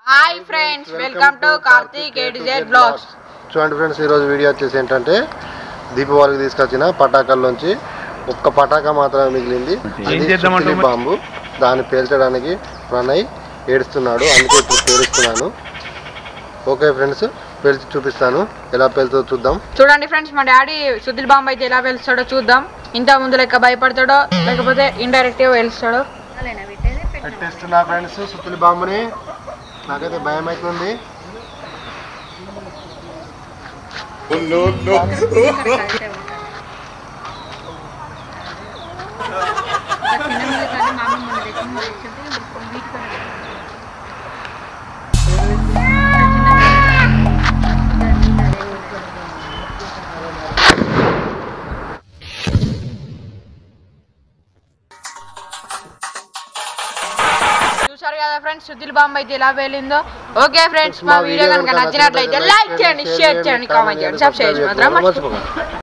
Hi friends welcome to Karthik ఎడిజెడ్ blogs చూడండి friends ఈరోజు వీడియో వచ్చేసి ఏంటంటే దీపావళికి తీసుకొచ్చిన పటాకాల్లోంచి ఒక్క పటాకా మాత్రమే మిగిలింది ఏం అది చేద్దామంటావు సుత్తిలి మరి? బాంబు దాన్ని పేల్చడానికి ప్రణయ్ ఏడుస్తున్నాడు అందుకే ఇప్పుడు పేలుస్తున్నాను ఓకే ఫ్రెండ్స్ పేల్చి చూపిస్తాను ఎలా పేలుతుందో చూద్దాం చూడండి ఫ్రెండ్స్ మా డాడీ సుదిల్ బాంబు అయితే ఎలా వెళ్తాడో చూద్దాం ఇంత ముందు లెక్క భయపడతాడో లేకపోతే ఇండైరెక్ట్ గా వెళ్తాడో పెట్టేస్తున్నా ఫ్రెండ్స్ సుత్తులి బాంబుని నాకైతే భయం అవుతుంది చూసారు కదా ఫ్రెండ్స్ సుదిల్ బాంబు అయితే ఎలా వెళ్ళిందో ఓకే ఫ్రెండ్స్ మా వీడియో కనుక నచ్చినట్లయితే లైక్ చేయండి షేర్ చేయండి కామెంట్ చేయండి సబ్స్క్రైబ్ మాత్రం మర్చిపోకండి మర్చిపోకండి